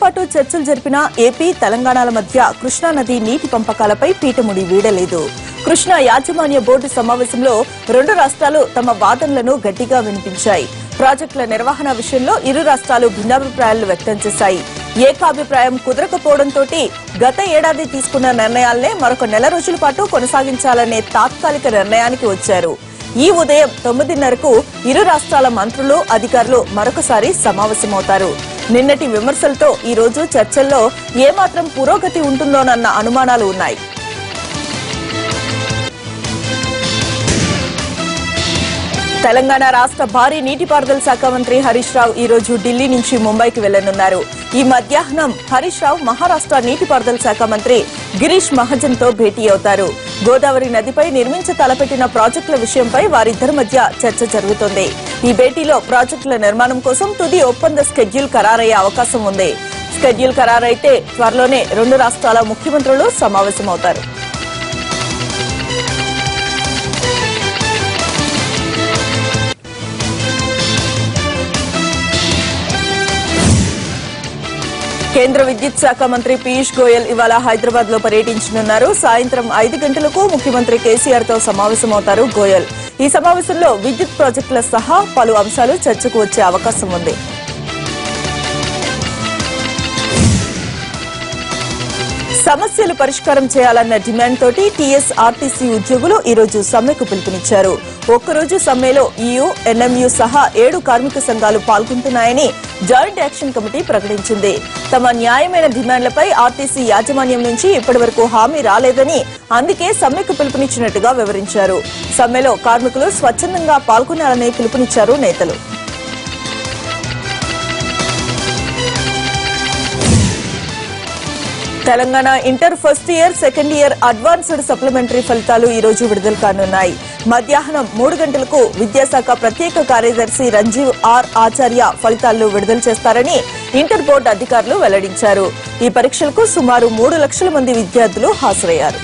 పాటు చర్చలు జరిపిన ఏపీ తెలంగాణల మధ్య కృష్ణా నది నీటి పంపకాలపై పీఠముడి వీడలేదు కృష్ణా యాజమాన్య బోర్డు సమావేశంలో రెండు రాష్ట్రాలు తమ వాదనలను గట్టిగా వినిపించాయి ప్రాజెక్టుల నిర్వహణ విషయంలో ఇరు రాష్ట్రాలు భిన్నాభిప్రాయాలు వ్యక్తం చేశాయి ఏకాభిప్రాయం కుదరకపోవడంతో గత ఏడాది తీసుకున్న నిర్ణయాలనే మరొక నెల రోజుల పాటు కొనసాగించాలనే తాత్కాలిక నిర్ణయానికి వచ్చారు ఈ ఉదయం తొమ్మిదిన్నరకు ఇరు రాష్ట్రాల మంత్రులు అధికారులు మరొకసారి సమావేశమవుతారు నిన్నటి విమర్శలతో ఈ రోజు చర్చల్లో ఏమాత్రం పురోగతి ఉంటుందోనన్న అనుమానాలు ఉన్నాయి తెలంగాణ రాష్ట్ర భారీ నీటిపారుదల శాఖ మంత్రి హరీష్ రావు ఈ రోజు ఢిల్లీ నుంచి ముంబైకి వెళ్లనున్నారు ఈ మధ్యాహ్నం హరీష్ రావు మహారాష్ట్ర నీటిపారుదల శాఖ మంత్రి గిరీష్ మహజన్ తో భేటీ అవుతారు గోదావరి నదిపై నిర్మించ తలపెట్టిన ప్రాజెక్టుల విషయంపై వారిద్దరి మధ్య చర్చ జరుగుతోంది ఈ భేటీలో ప్రాజెక్టుల నిర్మాణం కోసం తుది ఒప్పంద స్కెడ్యూల్ ఖరారయ్యే అవకాశం ఉంది స్కెడ్యూల్ ఖరారైతే త్వరలోనే రెండు రాష్ట్రాల ముఖ్యమంత్రులు సమావేశమవుతారు కేంద్ర విద్యుత్ శాఖ మంత్రి పీయూష్ గోయల్ ఇవాళ హైదరాబాద్ లో పర్యటించనున్నారు సాయంత్రం ఐదు గంటలకు ముఖ్యమంత్రి కేసీఆర్ తో సమావేశమవుతారు గోయల్ ఈ సమావేశంలో విద్యుత్ ప్రాజెక్టుల సహా పలు అంశాలు చర్చకు వచ్చే అవకాశం ఉంది సమస్యలు పరిష్కారం చేయాలన్న డిమాండ్ తోటి టీఎస్ ఆర్టీసీ ఉద్యోగులు ఈ రోజు సమ్మెకు పిలుపునిచ్చారు ఒక్కరోజు సమ్మెలో ఈయూ ఎన్ఎంయూ సహా ఏడు కార్మిక సంఘాలు పాల్గొంటున్నాయని జాయింట్ యాక్షన్ కమిటీ ప్రకటించింది తమ న్యాయమైన డిమాండ్లపై ఆర్టీసీ యాజమాన్యం నుంచి ఇప్పటివరకు హామీ రాలేదని అందుకే సమ్మెకు పిలుపునిచ్చినట్టుగా వివరించారు సమ్మెలో కార్మికులు స్వచ్ఛందంగా పాల్గొనాలని పిలుపునిచ్చారు నేతలు Telangana inter first year second year advanced supplementary ఫలితాలు ఈ రోజు విడుదల కానున్నాయి మధ్యాహ్నం మూడు గంటలకు విద్యాశాఖ ప్రత్యేక కార్యదర్శి రంజీవ్ ఆర్ ఆచార్య ఫలితాలను విడుదల చేస్తారని ఇంటర్ బోర్డు అధికారులు వెల్లడించారు ఈ పరీక్షలకు సుమారు మూడు లక్షల మంది విద్యార్థులు హాజరయ్యారు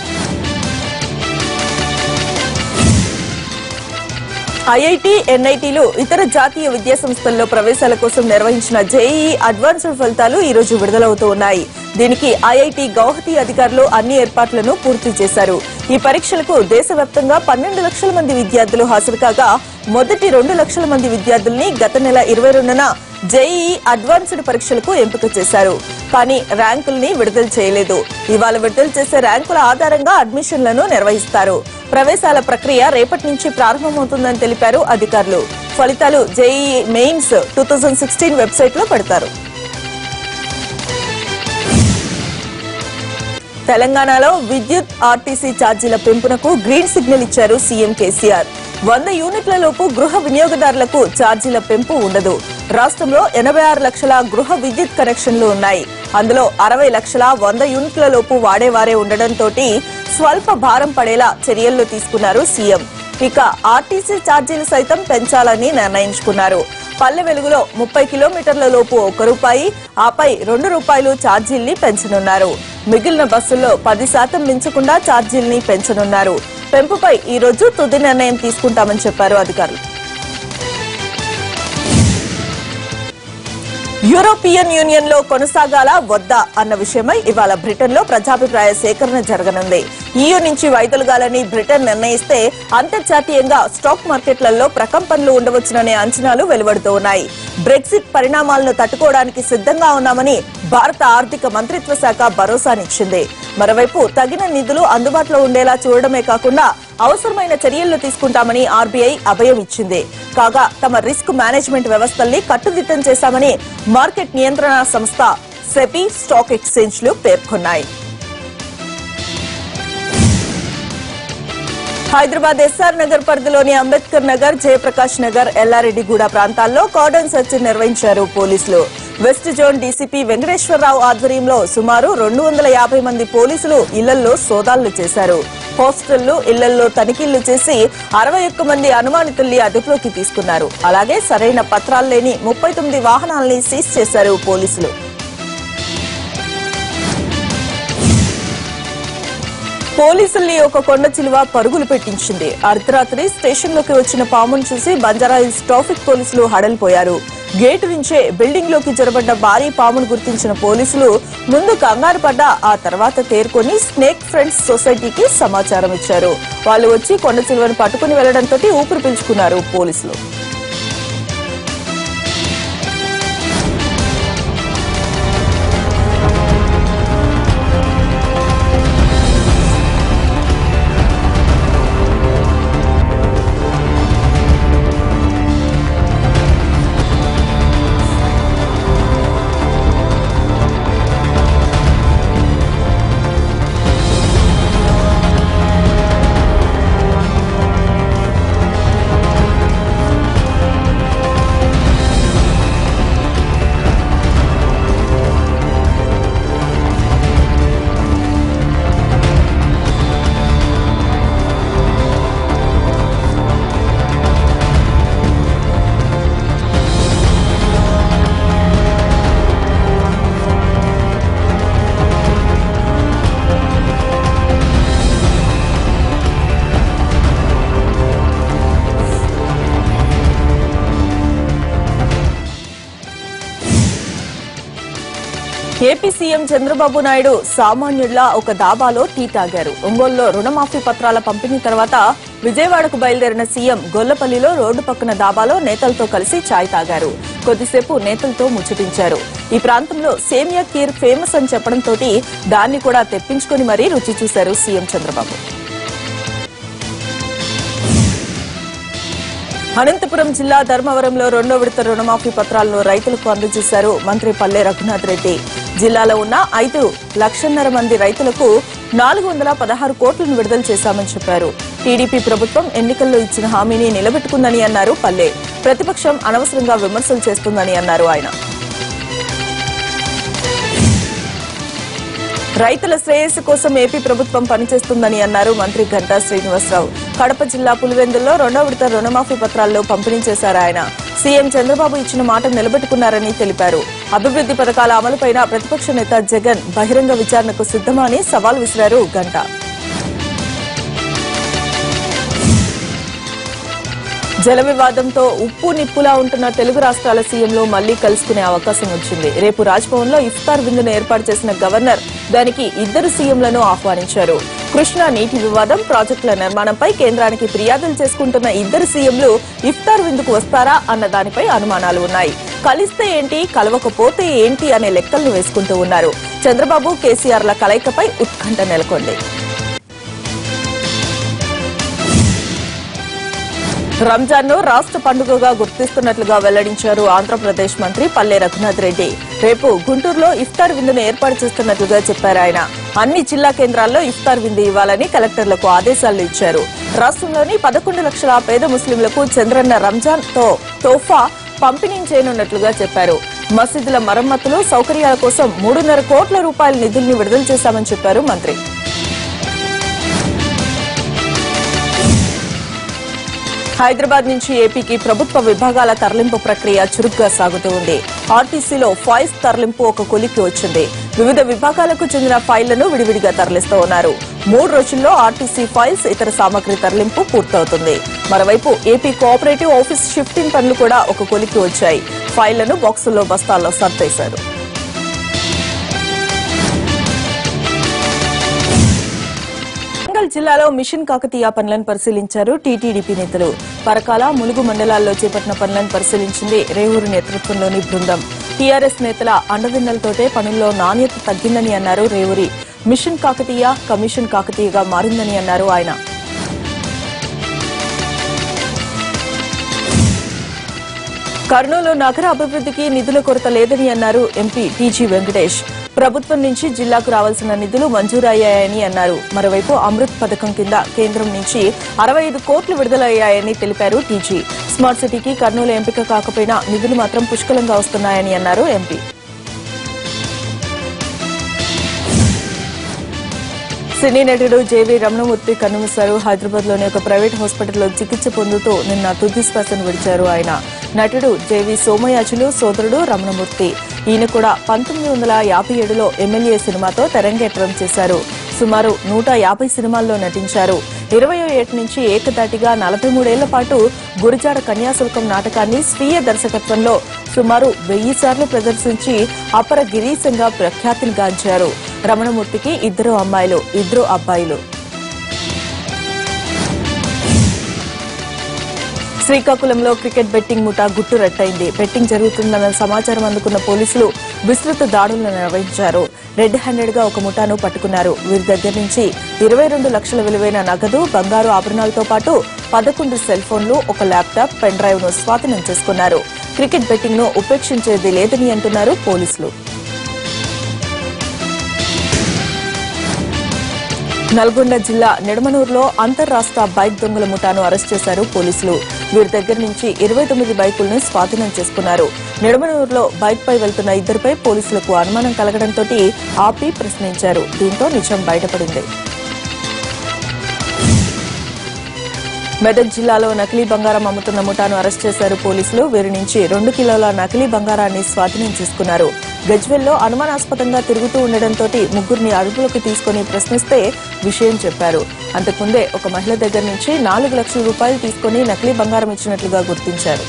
ఐఐటి ఎన్ఐటీలు ఇతర జాతీయ విద్యా సంస్థల్లో ప్రవేశాల కోసం నిర్వహించిన జేఈఈ అడ్వాన్స్డ్ ఫలితాలు ఈ రోజు విడుదలవుతూ ఉన్నాయి దీనికి ఐఐటి గౌహతి అధికారులు అన్ని ఏర్పాట్లను పూర్తి చేశారు ఈ పరీక్షలకు దేశవ్యాప్తంగా పన్నెండు లక్షల మంది విద్యార్థులు హాజరు కాగా మొదటి రెండు లక్షల మంది విద్యార్థుల్ని గత నెల ఇరవై రెండున జేఈఈ అడ్వాన్స్డ్ పరీక్షలకు ఎంపిక చేశారు కానీ ర్యాంకుల్ని విడుదల చేయలేదు ఇవాళ విడుదల చేసే ర్యాంకుల ఆధారంగా అడ్మిషన్లను నిర్వహిస్తారు ప్రవేశాల ప్రక్రియ రేపటి నుంచి ప్రారంభమవుతుందని తెలిపారు అధికారులు ఫలితాలు JEE mains two thousand sixteen website లో పెడతారు తెలంగాణలో విద్యుత్ ఆర్టీసీ ఛార్జీల పెంపునకు గ్రీన్ సిగ్నల్ ఇచ్చారు సీఎం కేసీఆర్ వంద యూనిట్ల లోపు గృహ వినియోగదారులకు ఛార్జీల పెంపు ఉండదు రాష్ట్రంలో ఎనభై ఆరు లక్షల గృహ విద్యుత్ కనెక్షన్లు ఉన్నాయి అందులో అరవై లక్షల వంద యూనిట్ల లోపు వాడేవారే ఉండడంతో స్వల్ప భారం పడేలా చర్యలు తీసుకున్నారు సీఎం ఇక ఆర్టీసీ ఛార్జీలు సైతం పెంచాలని నిర్ణయించుకున్నారు పల్లె వెలుగులో ముప్పై కిలోమీటర్ల లోపు ఒక రూపాయి ఆపై రెండు రూపాయలు ఛార్జీల్ని పెంచనున్నారు మిగిలిన బస్సుల్లో పది శాతం మించకుండా ఛార్జీల్ని పెంచనున్నారు పెంపుపై ఈ రోజు తుది నిర్ణయం తీసుకుంటామని చెప్పారు అధికారులు యూరోపియన్ యూనియన్ లో కొనసాగాలా వద్దా అన్న విషయమై ఇవాళ బ్రిటన్ లో ప్రజాభిప్రాయ సేకరణ జరగనుంది ఈయూ నుంచి వైదొలగాలని బ్రిటన్ నిర్ణయిస్తే అంతర్జాతీయంగా స్టాక్ మార్కెట్లలో ప్రకంపనలు ఉండవచ్చుననే అంచనాలు వెలువడుతూ ఉన్నాయి బ్రెగ్జిట్ పరిణామాలను తట్టుకోవడానికి సిద్ధంగా ఉన్నామని భారత ఆర్థిక మంత్రిత్వ శాఖ భరోసానిచ్చింది మరోవైపు తగిన నిధులు అందుబాటులో ఉండేలా చూడడమే కాకుండా అవసరమైన చర్యలు తీసుకుంటామని ఆర్బీఐ అభయం ఇచ్చింది కాగా తమ రిస్క్ మేనేజ్మెంట్ వ్యవస్థల్ని కట్టుదిట్టం చేశామని మార్కెట్ నియంత్రణ సంస్థ సెబీ స్టాక్ ఎక్స్చేంజ్లు పేర్కొన్నాయి హైదరాబాద్ ఎస్ఆర్ నగర్ పరిధిలోని అంబేద్కర్ నగర్ జయప్రకాష్ నగర్ ఎల్లారెడ్డిగూడ ప్రాంతాల్లో కార్డన్ సెర్చ్ నిర్వహించారు పోలీసులు వెస్ట్ జోన్ డీసీపీ వెంకటేశ్వరరావు ఆధ్వర్యంలో సుమారు రెండు వందల యాభై మంది పోలీసులు ఇళ్లలో సోదాలు చేశారు హాస్టళ్లు ఇళ్లలో తనిఖీలు చేసి అరవై ఒక్క మంది అనుమానితుల్ని అదుపులోకి తీసుకున్నారు అలాగే సరైన పత్రాలు లేని ముప్పై తొమ్మిది వాహనాల్ని సీజ్ చేశారు పోలీసులు పోలీసుల్ని ఒక కొండ చిలువ పరుగులు పెట్టించింది అర్ధరాత్రి స్టేషన్లోకి వచ్చిన పామును చూసి బంజారాహిల్స్ ట్రాఫిక్ పోలీసులు హడలిపోయారు గేటు నుంచే బిల్డింగ్ లోకి జొరబడ్డ భారీ పామును గుర్తించిన పోలీసులు ముందు కంగారు పడ్డ ఆ తర్వాత తేరుకొని స్నేక్ ఫ్రెండ్స్ సొసైటీకి సమాచారం ఇచ్చారు వాళ్ళు వచ్చి కొండ చిలువను పట్టుకుని వెళ్లడంతో ఊపిరి పీల్చుకున్నారు పోలీసులు ఏపీ సీఎం చంద్రబాబు నాయుడు సామాన్యుల్లా ఒక దాబాలో టీ తాగారు ఒంగోలులో రుణమాఫీ పత్రాల పంపిణీ తర్వాత విజయవాడకు బయలుదేరిన సీఎం గొల్లపల్లిలో రోడ్డు పక్కన దాబాలో నేతలతో కలిసి చాయ్ తాగారు కొద్దిసేపు నేతలతో ముచ్చటించారు ఈ ప్రాంతంలో సేమియా కీర్ ఫేమస్ అని చెప్పడంతో దాన్ని కూడా తెప్పించుకుని మరీ రుచి చూశారు సీఎం చంద్రబాబు అనంతపురం జిల్లా ధర్మవరంలో రెండో విడత రుణమాఫీ పత్రాలను రైతులకు అందజేశారు మంత్రి పల్లె రఘునాథ్ రెడ్డి జిల్లాలో ఉన్న ఐదు లక్షన్నర మంది రైతులకు నాలుగు వందల పదహారు కోట్లను విడుదల చేశామని చెప్పారు టీడీపీ ప్రభుత్వం ఎన్నికల్లో ఇచ్చిన హామీని నిలబెట్టుకుందని అన్నారు పల్లె ప్రతిపక్షం అనవసరంగా విమర్శలు చేస్తుందని అన్నారు ఆయన రైతుల శ్రేయస్సు కోసం ఏపీ ప్రభుత్వం పనిచేస్తుందని అన్నారు మంత్రి గంటా శ్రీనివాసరావు కడప జిల్లా పులివెందుల్లో రెండో విడత రుణమాఫీ పత్రాల్లో పంపిణీ చేశారు ఆయన సీఎం చంద్రబాబు ఇచ్చిన మాట నిలబెట్టుకున్నారని తెలిపారు అభివృద్ది పథకాల అమలుపైన ప్రతిపక్ష నేత జగన్ బహిరంగ విచారణకు సిద్దమా అని సవాల్ విసిరారు గంటా జల వివాదంతో ఉప్పు నిప్పులా ఉంటున్న తెలుగు రాష్ట్రాల సీఎంలో మళ్లీ కలుసుకునే అవకాశం వచ్చింది రేపు రాజ్భవన్ లో ఇఫ్తార్ విందును ఏర్పాటు చేసిన గవర్నర్ దానికి ఇద్దరు సీఎంలను ఆహ్వానించారు కృష్ణా నీటి వివాదం ప్రాజెక్టుల నిర్మాణంపై కేంద్రానికి ఫిర్యాదులు చేసుకుంటున్న ఇద్దరు సీఎంలు ఇఫ్తార్ విందుకు వస్తారా అన్న దానిపై అనుమానాలు ఉన్నాయి కలిస్తే ఏంటి కలవకపోతే ఏంటి అనే లెక్కలను వేసుకుంటూ ఉన్నారు చంద్రబాబు కేసీఆర్ల కలయికపై ఉత్కంఠ నెలకొంది రంజాన్ ను రాష్ట్ర పండుగగా గుర్తిస్తున్నట్లుగా వెల్లడించారు ఆంధ్రప్రదేశ్ మంత్రి పల్లె రఘునాథ్ రెడ్డి రేపు గుంటూరులో ఇఫ్తార్ విందును ఏర్పాటు చేస్తున్నట్లుగా చెప్పారు ఆయన అన్ని జిల్లా కేంద్రాల్లో ఇఫ్తార్ విందు ఇవ్వాలని కలెక్టర్లకు ఆదేశాలు ఇచ్చారు రాష్ట్రంలోని పదకొండు లక్షల పేద ముస్లింలకు చంద్రన్న రంజాన్ తో తోఫా పంపిణీ చేయనున్నట్లుగా చెప్పారు మసీదుల మరమ్మతులు సౌకర్యాల కోసం మూడున్నర కోట్ల రూపాయల నిధుల్ని విడుదల చేశామని చెప్పారు మంత్రి హైదరాబాద్ నుంచి ఏపీకి ప్రభుత్వ విభాగాల తరలింపు ప్రక్రియ చురుగ్గా సాగుతూ ఉంది ఆర్టీసీలో ఫైల్స్ తరలింపు ఒక కొలిక్కి వచ్చింది వివిధ విభాగాలకు చెందిన ఫైళ్లను విడివిడిగా తరలిస్తూ ఉన్నారు మూడు రోజుల్లో ఆర్టీసీ ఫైల్స్ ఇతర సామగ్రి తరలింపు పూర్తవుతుంది మరోవైపు ఏపీ కోఆపరేటివ్ ఆఫీస్ షిఫ్టింగ్ పనులు కూడా ఒక కొలిక్కి వచ్చాయి ఫైళ్లను బాక్సుల్లో బస్తాల్లో సర్దేశారు వరంగల్ జిల్లాలో మిషన్ కాకతీయ పనులను పరిశీలించారు టీటీడీపీ నేతలు పరకాల ములుగు మండలాల్లో చేపట్టిన పనులను పరిశీలించింది రేవూరు నేతృత్వంలోని బృందం టీఆర్ఎస్ నేతల అండదండలతోటే పనుల్లో నాణ్యత తగ్గిందని అన్నారు రేవూరి మిషన్ కాకతీయ కమిషన్ కాకతీయగా మారిందని అన్నారు ఆయన కర్నూలు నగర అభివృద్ధికి నిధుల కొరత లేదని అన్నారు ఎంపీ టీజీ వెంకటేష్ ప్రభుత్వం నుంచి జిల్లాకు రావాల్సిన నిధులు మంజూరయ్యాయని అన్నారు మరోవైపు అమృత్ పథకం కింద కేంద్రం నుంచి అరవై ఐదు కోట్లు విడుదలయ్యాయని తెలిపారు టీజీ స్మార్ట్ సిటీకి కర్నూలు ఎంపిక కాకపోయినా నిధులు మాత్రం పుష్కలంగా వస్తున్నాయని అన్నారు ఎంపీ సినీ నటుడు జేవీ రమణమూర్తి కన్నుమూశారు హైదరాబాద్ లోని ఒక ప్రైవేట్ హాస్పిటల్లో చికిత్స పొందుతూ నిన్న తుది శ్వాసను విడిచారు ఆయన నటుడు జేవీ సోమయాజులు సోదరుడు రమణమూర్తి ఈయన కూడా పంతొమ్మిది వందల యాభై ఏడులో ఎమ్మెల్యే సినిమాతో తెరంగేట్రం చేశారు సుమారు నూట యాభై సినిమాల్లో నటించారు ఇరవయో ఏటి నుంచి ఏకదాటిగా నలభై మూడేళ్ల పాటు గురిజాడ కన్యాశుల్కం నాటకాన్ని స్వీయ దర్శకత్వంలో సుమారు వెయ్యి సార్లు ప్రదర్శించి అపర గిరీశంగా ప్రఖ్యాతిని గాంచారు రమణమూర్తికి ఇద్దరు అమ్మాయిలు ఇద్దరు అబ్బాయిలు శ్రీకాకుళంలో క్రికెట్ బెట్టింగ్ ముఠా గుట్టు రట్టయింది బెట్టింగ్ జరుగుతుందన్న సమాచారం అందుకున్న పోలీసులు విస్తృత దాడులను నిర్వహించారు రెడ్ హ్యాండెడ్ గా ఒక ముఠాను పట్టుకున్నారు వీరి దగ్గర నుంచి ఇరవై రెండు లక్షల విలువైన నగదు బంగారు ఆభరణాలతో పాటు పదకొండు సెల్ ఫోన్లు ఒక ల్యాప్టాప్ పెన్ డ్రైవ్ ను స్వాధీనం చేసుకున్నారు క్రికెట్ బెట్టింగ్ ను ఉపేక్షించేది లేదని అంటున్నారు పోలీసులు నల్గొండ జిల్లా నిడమనూరులో అంతర్రాష్ట్ర బైక్ దొంగల ముఠాను అరెస్ట్ చేశారు పోలీసులు వీరి దగ్గర నుంచి ఇరవై తొమ్మిది బైకులను స్వాధీనం చేసుకున్నారు నిడమనూరులో బైక్ పై వెళ్తున్న ఇద్దరిపై పోలీసులకు అనుమానం కలగడంతో ఆపి ప్రశ్నించారు దీంతో నిజం బయటపడింది మెదక్ జిల్లాలో నకిలీ బంగారం అమ్ముతున్న ముఠాను అరెస్ట్ చేశారు పోలీసులు వీరి నుంచి రెండు కిలోల నకిలీ బంగారాన్ని స్వాధీనం చేసుకున్నారు గజ్వెల్లో అనుమానాస్పదంగా తిరుగుతూ ఉండడంతో ముగ్గురిని అదుపులోకి తీసుకుని ప్రశ్నిస్తే విషయం చెప్పారు అంతకుముందే ఒక మహిళ దగ్గర నుంచి నాలుగు లక్షల రూపాయలు తీసుకుని నకిలీ బంగారం ఇచ్చినట్లుగా గుర్తించారు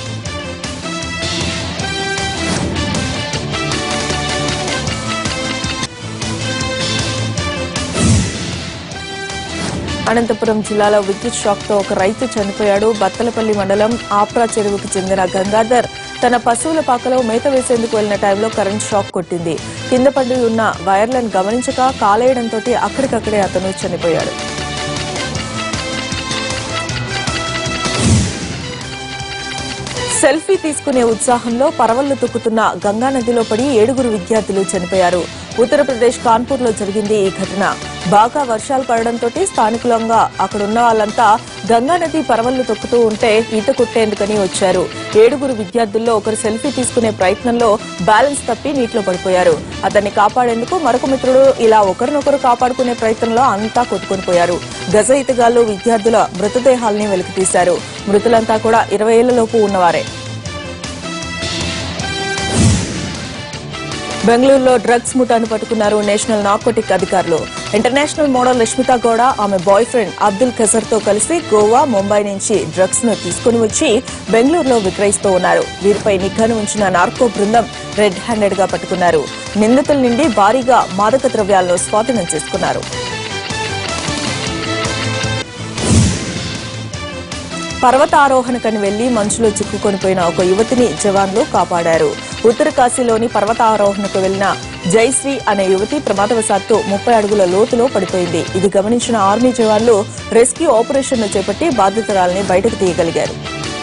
అనంతపురం జిల్లాలో విద్యుత్ షాక్ తో ఒక రైతు చనిపోయాడు బత్తలపల్లి మండలం ఆప్రా చెరువుకు చెందిన గంగాధర్ తన పశువుల పాకలో మేత వేసేందుకు వెళ్లిన టైంలో కరెంట్ షాక్ కొట్టింది కింద పడి ఉన్న వైర్లను గమనించక కాలేయడంతో అక్కడికక్కడే అతను చనిపోయాడు సెల్ఫీ తీసుకునే ఉత్సాహంలో పరవళ్లు తొక్కుతున్న గంగా నదిలో పడి ఏడుగురు విద్యార్థులు చనిపోయారు ఉత్తరప్రదేశ్ కాన్పూర్ లో జరిగింది ఈ ఘటన బాగా వర్షాలు పడడంతో స్థానికులంగా అక్కడున్న వాళ్ళంతా గంగా నది పరవళ్లు తొక్కుతూ ఉంటే ఈత కొట్టేందుకని వచ్చారు ఏడుగురు విద్యార్థుల్లో ఒకరు సెల్ఫీ తీసుకునే ప్రయత్నంలో బ్యాలెన్స్ తప్పి నీటిలో పడిపోయారు అతన్ని కాపాడేందుకు మరొక మిత్రుడు ఇలా ఒకరినొకరు కాపాడుకునే ప్రయత్నంలో అంతా కొట్టుకొని పోయారు గజ ఈతగాళ్లు విద్యార్థుల మృతదేహాల్ని వెలికితీశారు మృతులంతా కూడా ఇరవై ఏళ్లలోపు ఉన్నవారే బెంగళూరులో డ్రగ్స్ ముఠాను పట్టుకున్నారు నేషనల్ నార్కోటిక్ అధికారులు ఇంటర్నేషనల్ మోడల్ రష్మిత గౌడ ఆమె బాయ్ ఫ్రెండ్ అబ్దుల్ ఖజర్ తో కలిసి గోవా ముంబై నుంచి డ్రగ్స్ ను తీసుకుని వచ్చి బెంగళూరులో విక్రయిస్తూ ఉన్నారు వీరిపై నిఘాను ఉంచిన నార్కో బృందం రెడ్ హ్యాండెడ్ గా పట్టుకున్నారు నిందితుల నుండి భారీగా మాదక ద్రవ్యాలను స్వాధీనం చేసుకున్నారు పర్వతారోహణకని వెళ్లి మంచులో చిక్కుకొనిపోయిన ఒక యువతిని జవాన్లు కాపాడారు ఉత్తర కాశీలోని పర్వతారోహణకు వెళ్లిన జైశ్రీ అనే యువతి ప్రమాదవశాత్తు ముప్పై అడుగుల లోతులో పడిపోయింది ఇది గమనించిన ఆర్మీ జవాన్లు రెస్క్యూ ఆపరేషన్ను చేపట్టి బాధితురాల్ని బయటకు తీయగలిగారు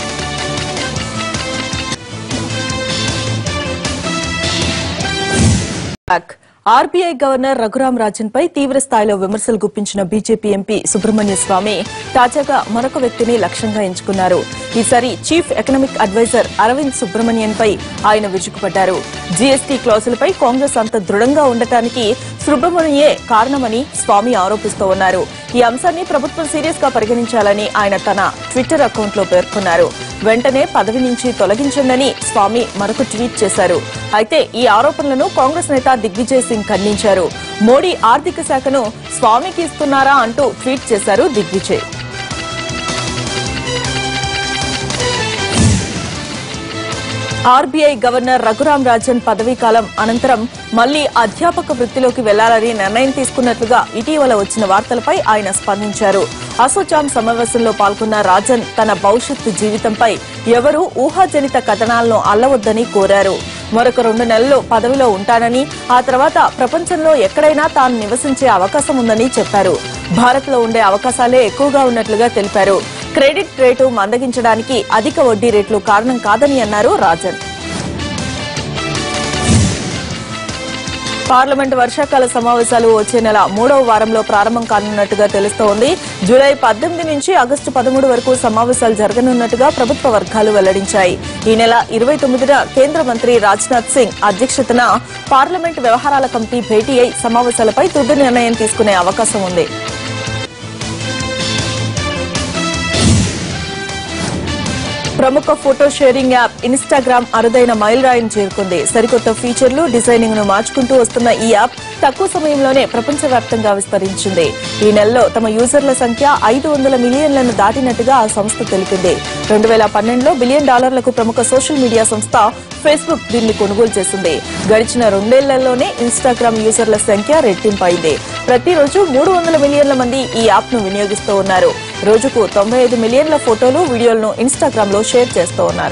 back. RBI governor Raghuram Rajan పై తీవ్ర స్థాయిలో విమర్శలు గుప్పించిన బీజేపీ ఎంపీ సుబ్రహ్మణ్య స్వామి తాజాగా మరొక వ్యక్తిని లక్ష్యంగా ఎంచుకున్నారు ఈసారి chief economic adviser Arvind Subramanian పై ఆయన విరుచుకుపడ్డారు జీఎస్టీ క్లాసులపై కాంగ్రెస్ అంత దృఢంగా ఉండటానికి సుబ్రహ్మణ్యే కారణమని స్వామి ఆరోపిస్తూ ఉన్నారు ఈ అంశాన్ని ప్రభుత్వం సీరియస్ గా పరిగణించాలని ఆయన తన ట్విట్టర్ అకౌంట్ లో పేర్కొన్నారు వెంటనే పదవి నుంచి తొలగించండని స్వామి మరొక ట్వీట్ చేశారు అయితే ఈ ఆరోపణలను కాంగ్రెస్ నేత దిగ్విజయ్ సింగ్ ఖండించారు మోడీ ఆర్థిక శాఖను స్వామికి ఇస్తున్నారా అంటూ ట్వీట్ చేశారు దిగ్విజయ్ ఆర్బీఐ గవర్నర్ రఘురాం రాజన్ పదవీ కాలం అనంతరం మళ్లీ అధ్యాపక వృత్తిలోకి వెళ్లాలని నిర్ణయం తీసుకున్నట్లుగా ఇటీవల వచ్చిన వార్తలపై ఆయన స్పందించారు అసోచాం సమావేశంలో పాల్గొన్న రాజన్ తన భవిష్యత్తు జీవితంపై ఎవరూ ఊహాజనిత కథనాలను అల్లవద్దని కోరారు మరొక రెండు నెలలు పదవిలో ఉంటానని ఆ తర్వాత ప్రపంచంలో ఎక్కడైనా తాను నివసించే అవకాశం ఉందని చెప్పారు భారత్ లో ఉండే అవకాశాలే ఎక్కువగా ఉన్నట్లుగా తెలిపారు క్రెడిట్ రేటు మందగించడానికి అధిక వడ్డీ రేట్లు కారణం కాదని అన్నారు రాజన్ పార్లమెంట్ వర్షాకాల సమావేశాలు వచ్చే నెల మూడవ వారంలో ప్రారంభం కానున్నట్టుగా తెలుస్తోంది జూలై పద్దెనిమిది నుంచి ఆగస్టు పదమూడు వరకు సమావేశాలు జరగనున్నట్టుగా ప్రభుత్వ వర్గాలు వెల్లడించాయి ఈ నెల ఇరవై తొమ్మిదిన కేంద్ర మంత్రి రాజ్నాథ్ సింగ్ అధ్యక్షతన పార్లమెంట్ వ్యవహారాల కమిటీ భేటీ అయి సమావేశాలపై తుది నిర్ణయం తీసుకునే అవకాశం ఉంది ప్రముఖ ఫోటో షేరింగ్ యాప్ ఇన్స్టాగ్రామ్ అరుదైన మైలురాయిని చేరుకుంది సరికొత్త ఫీచర్లు డిజైనింగ్ ను మార్చుకుంటూ వస్తున్న ఈ యాప్ తక్కువ సమయంలోనే ప్రపంచవ్యాప్తంగా విస్తరించింది ఈ నెలలో తమ యూజర్ల సంఖ్య ఐదు వందల మిలియన్లను దాటినట్టుగా ఆ సంస్థ తెలిపింది రెండు వేల పన్నెండులో బిలియన్ డాలర్లకు ప్రముఖ సోషల్ మీడియా సంస్థ ఫేస్బుక్ దీన్ని కొనుగోలు చేసింది గడిచిన రెండేళ్లలోనే ఇన్స్టాగ్రామ్ యూజర్ల సంఖ్య రెట్టింపైంది ప్రతిరోజు మూడు వందల మిలియన్ల మంది ఈ యాప్ ను వినియోగిస్తూ ఉన్నారు రోజుకు తొంభై ఐదు మిలియన్ల ఫోటోలు వీడియోలను ఇన్స్టాగ్రామ్ లో షేర్ చేస్తూ ఉన్నారు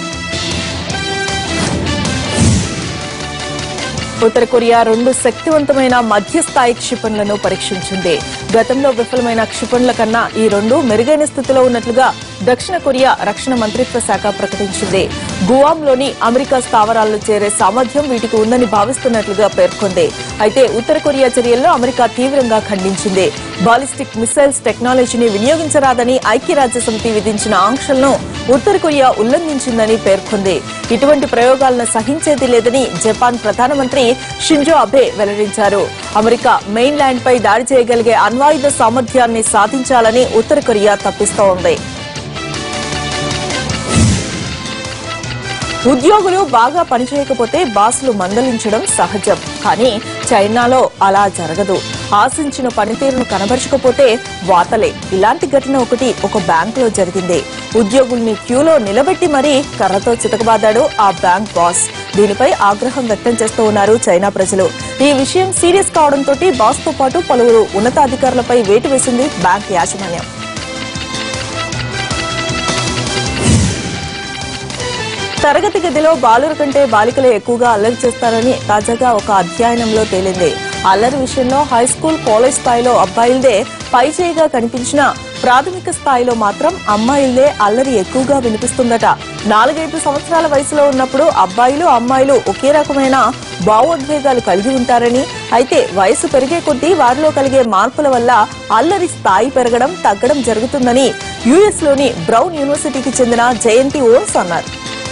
ఉత్తర కొరియా రెండు శక్తివంతమైన మధ్యస్థాయి క్షిపణులను పరీక్షించింది గతంలో విఫలమైన క్షిపణుల కన్నా ఈ రెండు మెరుగైన స్థితిలో ఉన్నట్లుగా దక్షిణ కొరియా రక్షణ మంత్రిత్వ శాఖ ప్రకటించింది గువాంలోని అమెరికా స్థావరాల్లో చేరే సామర్థ్యం వీటికి ఉందని భావిస్తున్నట్లుగా పేర్కొంది అయితే ఉత్తర కొరియా చర్యల్లో అమెరికా తీవ్రంగా ఖండించింది బాలిస్టిక్ మిసైల్స్ టెక్నాలజీని వినియోగించరాదని ఐక్యరాజ్య సమితి విధించిన ఆంక్షలను ఉత్తర కొరియా ఉల్లంఘించిందని పేర్కొంది ఇటువంటి ప్రయోగాలను సహించేది లేదని జపాన్ ప్రధానమంత్రి షింజో అబే వెల్లడించారు అమెరికా మెయిన్ ల్యాండ్ పై దాడి చేయగలిగే అణ్వాయుధ సామర్థ్యాన్ని సాధించాలని ఉత్తర కొరియా తప్పిస్తోంది ఉద్యోగులు బాగా పనిచేయకపోతే బాసులు మందలించడం సహజం కానీ చైనాలో అలా జరగదు ఆశించిన పనితీరును కనబరచకపోతే వాతలే ఇలాంటి ఘటన ఒకటి ఒక బ్యాంకులో జరిగింది ఉద్యోగుల్ని క్యూలో నిలబెట్టి మరీ కర్రతో చితకబాదాడు ఆ బ్యాంక్ బాస్ దీనిపై ఆగ్రహం వ్యక్తం చేస్తూ ఉన్నారు చైనా ప్రజలు ఈ విషయం సీరియస్ కావడంతో బాస్ తో పాటు పలువురు ఉన్నతాధికారులపై వేటు వేసింది బ్యాంక్ యాజమాన్యం తరగతి గదిలో బాలుర కంటే బాలికలే ఎక్కువగా అల్లరి చేస్తారని తాజాగా ఒక అధ్యయనంలో తేలింది అల్లరి విషయంలో హై స్కూల్ కాలేజ్ స్థాయిలో అబ్బాయిలదే పై చేయిగా కనిపించిన ప్రాథమిక స్థాయిలో మాత్రం అమ్మాయిలదే అల్లరి ఎక్కువగా వినిపిస్తుందట నాలుగైదు సంవత్సరాల వయసులో ఉన్నప్పుడు అబ్బాయిలు అమ్మాయిలు ఒకే రకమైన భావోద్వేగాలు కలిగి ఉంటారని అయితే వయసు పెరిగే కొద్దీ వారిలో కలిగే మార్పుల వల్ల అల్లరి స్థాయి పెరగడం తగ్గడం జరుగుతుందని యుఎస్ లోని బ్రౌన్ యూనివర్సిటీకి చెందిన జయంతి ఓన్స్ అన్నారు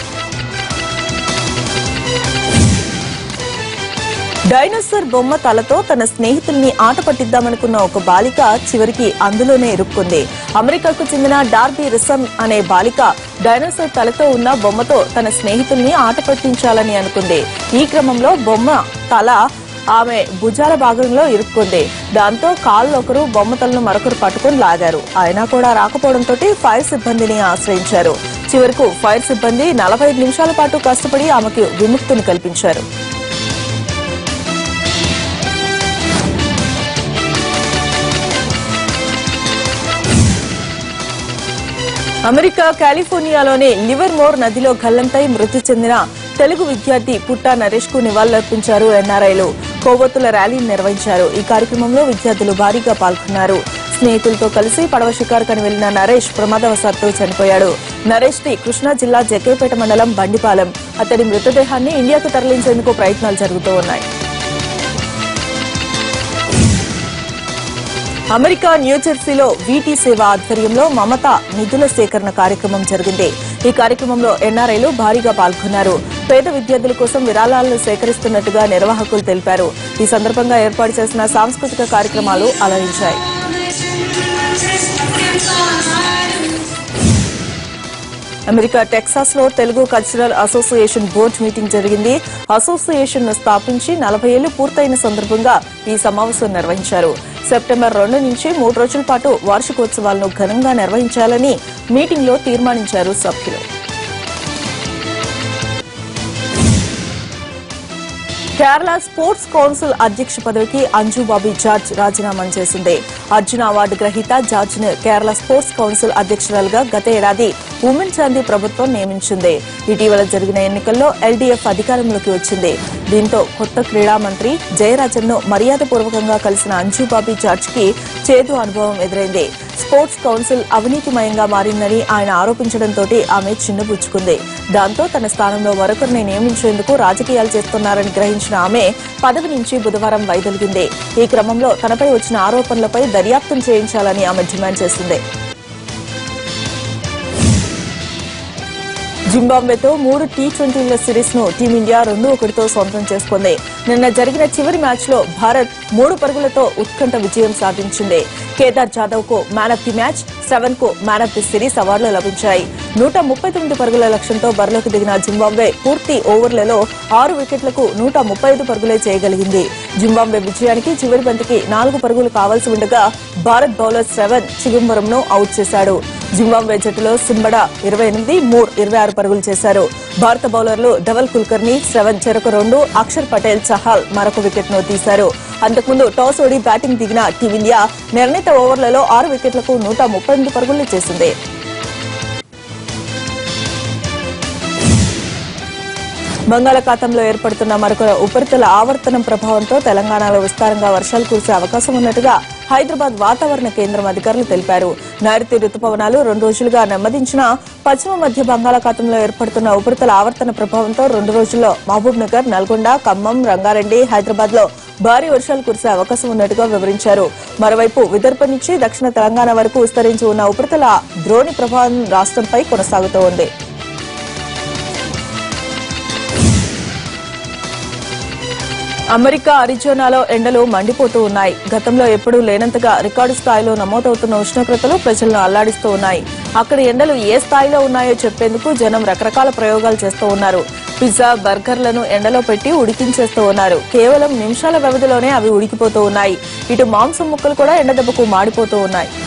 డైనోసార్ బొమ్మ తలతో తన స్నేహితుల్ని ఆట పట్టిద్దామనుకున్న ఒక బాలిక చివరికి అందులోనే ఇరుక్కుంది అమెరికాకు చెందిన డార్బీ రిసన్ అనే బాలిక డైనోసార్ తలతో ఉన్న బొమ్మతో తన స్నేహితుల్ని ఆట పట్టించాలని అనుకుంది ఈ క్రమంలో బొమ్మ తల ఆమె భుజాల భాగంలో ఇరుక్కుంది దాంతో కాళ్ళు ఒకరు బొమ్మ తలను మరొకరు పట్టుకుని లాగారు అయినా కూడా రాకపోవడంతో ఫైర్ సిబ్బందిని ఆశ్రయించారు చివరకు ఫైర్ సిబ్బంది నలభై నిమిషాల పాటు కష్టపడి ఆమెకు విముక్తిని కల్పించారు అమెరికా కాలిఫోర్నియాలోని లివర్మోర్ నదిలో గల్లంతై మృతి చెందిన తెలుగు విద్యార్థి పుట్టా నరేష్ కు నివాళులర్పించారు ఎన్ఆర్ఐలు కొవ్వొత్తుల ర్యాలీని నిర్వహించారు ఈ కార్యక్రమంలో విద్యార్థులు భారీగా పాల్గొన్నారు స్నేహితులతో కలిసి పడవ షికారుకని వెళ్లిన నరేష్ ప్రమాదవశాత్తు చనిపోయాడు నరేష్ ది కృష్ణా జిల్లా జగ్గేపేట మండలం బండిపాలెం అతడి మృతదేహాన్ని ఇండియాకు తరలించేందుకు ప్రయత్నాలు జరుగుతూ ఉన్నాయి అమెరికా న్యూజెర్సీలో వీటీ సేవ ఆధ్వర్యంలో మమత నిధుల సేకరణ కార్యక్రమం జరిగింది ఈ కార్యక్రమంలో ఎన్ఆర్ఐలు భారీగా పాల్గొన్నారు పేద విద్యార్థుల కోసం విరాళాలను సేకరిస్తున్నట్టుగా నిర్వాహకులు తెలిపారు ఈ సందర్భంగా ఏర్పాటు చేసిన సాంస్కృతిక కార్యక్రమాలు అలరించాయి అమెరికా టెక్సాస్ లో Telugu cultural association board meeting జరిగింది అసోసియేషన్ ను స్థాపించి నలభై ఏళ్లు పూర్తయిన సందర్భంగా ఈ సమావేశం నిర్వహించారు సెప్టెంబర్ రెండు నుంచి మూడు రోజుల పాటు వార్షికోత్సవాలను ఘనంగా నిర్వహించాలని మీటింగ్ లో తీర్మానించారు సభ్యులు కేరళ స్పోర్ట్స్ కౌన్సిల్ అధ్యక్ష పదవికి అంజు బాబీ జార్జ్ రాజీనామా చేసింది అర్జున అవార్డు గ్రహీత జార్జ్ ను కేరళ స్పోర్ట్స్ కౌన్సిల్ అధ్యక్షురాలుగా గత ఏడాది ఉమెన్ చాందీ ప్రభుత్వం నియమించింది ఇటీవల జరిగిన ఎన్నికల్లో ఎల్డీఎఫ్ అధికారంలోకి వచ్చింది దీంతో కొత్త క్రీడా మంత్రి జయరాజన్ ను మర్యాదపూర్వకంగా కలిసిన అంజు బాబీ జార్జ్ కి చేదు అనుభవం ఎదురైంది స్పోర్ట్స్ కౌన్సిల్ అవినీతిమయంగా మారిందని ఆయన ఆరోపించడంతో ఆమె చిన్నబుచ్చుకుంది దాంతో తన స్థానంలో మరొకరిని నియమించేందుకు రాజకీయాలు చేస్తున్నారని గ్రహించిన ఆమె పదవి నుంచి బుధవారం వైదొలిగింది ఈ క్రమంలో తనపై వచ్చిన ఆరోపణలపై దర్యాప్తును చేయించాలని ఆమె డిమాండ్ చేసింది జింబాబ్వేతో మూడు టీ ట్వంటీల సిరీస్ ను టీమిండియా రెండు ఒకటితో సొంతం చేసుకుంది నిన్న జరిగిన చివరి మ్యాచ్ లో భారత్ మూడు పరుగులతో ఉత్కంఠ విజయం సాధించింది కేదార్ జాదవ్ కు మ్యాన్ ఆఫ్ ది మ్యాచ్ సెవెన్ కు మ్యాన్ ఆఫ్ ది సిరీస్ అవార్డులు లభించాయి నూట ముప్పై తొమ్మిది పరుగుల లక్ష్యంతో బరిలోకి దిగిన జింబాబ్వే పూర్తి ఓవర్లలో ఆరు వికెట్లకు నూట ముప్పై ఐదు పరుగులే చేయగలిగింది జింబాబ్వే విజయానికి చివరి బంతికి నాలుగు పరుగులు కావాల్సి ఉండగా భారత్ బౌలర్ సెవెన్ చిదంబరంను అవుట్ చేశాడు జింబాబ్వే జట్టులో సింబడ ఇరవై ఎనిమిది మూర్ ఇరవై ఆరు పరుగులు చేశారు భారత బౌలర్లు ధవల్ కుల్కర్ని శ్రవణ్ చెరకు రెండు అక్షర్ పటేల్ చహాల్ మరొక వికెట్ ను తీశారు అంతకుముందు టాస్ ఓడి బ్యాటింగ్ దిగిన టీమిండియా నిర్ణీత ఓవర్లలో ఆరు వికెట్లకు నూట ముప్పై ఎనిమిది పరుగులు చేసింది బంగాళాఖాతంలో ఏర్పడుతున్న మరొక ఉపరితల ఆవర్తనం ప్రభావంతో తెలంగాణలో విస్తారంగా వర్షాలు కురిసే అవకాశం ఉన్నట్టుగా హైదరాబాద్ వాతావరణ కేంద్రం అధికారులు తెలిపారు నైరుతి రుతుపవనాలు రెండు రోజులుగా నెమ్మదించిన పశ్చిమ మధ్య బంగాళాఖాతంలో ఏర్పడుతున్న ఉపరితల ఆవర్తన ప్రభావంతో రెండు రోజుల్లో మహబూబ్ నగర్ నల్గొండ ఖమ్మం రంగారెడ్డి హైదరాబాద్ లో భారీ వర్షాలు కురిసే అవకాశం ఉన్నట్టుగా వివరించారు మరోవైపు విదర్భ నుంచి దక్షిణ తెలంగాణ వరకు విస్తరించి ఉన్న ఉపరితల ద్రోణి ప్రభావం రాష్ట్రంపై కొనసాగుతోంది అమెరికా అరిజోనాలో ఎండలు మండిపోతూ ఉన్నాయి గతంలో ఎప్పుడూ లేనంతగా రికార్డు స్థాయిలో నమోదవుతున్న ఉష్ణోగ్రతలు ప్రజలను అల్లాడిస్తూ ఉన్నాయి అక్కడ ఎండలు ఏ స్థాయిలో ఉన్నాయో చెప్పేందుకు జనం రకరకాల ప్రయోగాలు చేస్తూ ఉన్నారు పిజ్జా బర్గర్లను ఎండలో పెట్టి ఉడికించేస్తూ ఉన్నారు కేవలం నిమిషాల వ్యవధిలోనే అవి ఉడికిపోతూ ఉన్నాయి ఇటు మాంసం ముక్కలు కూడా ఎండదెబ్బకు మాడిపోతూ ఉన్నాయి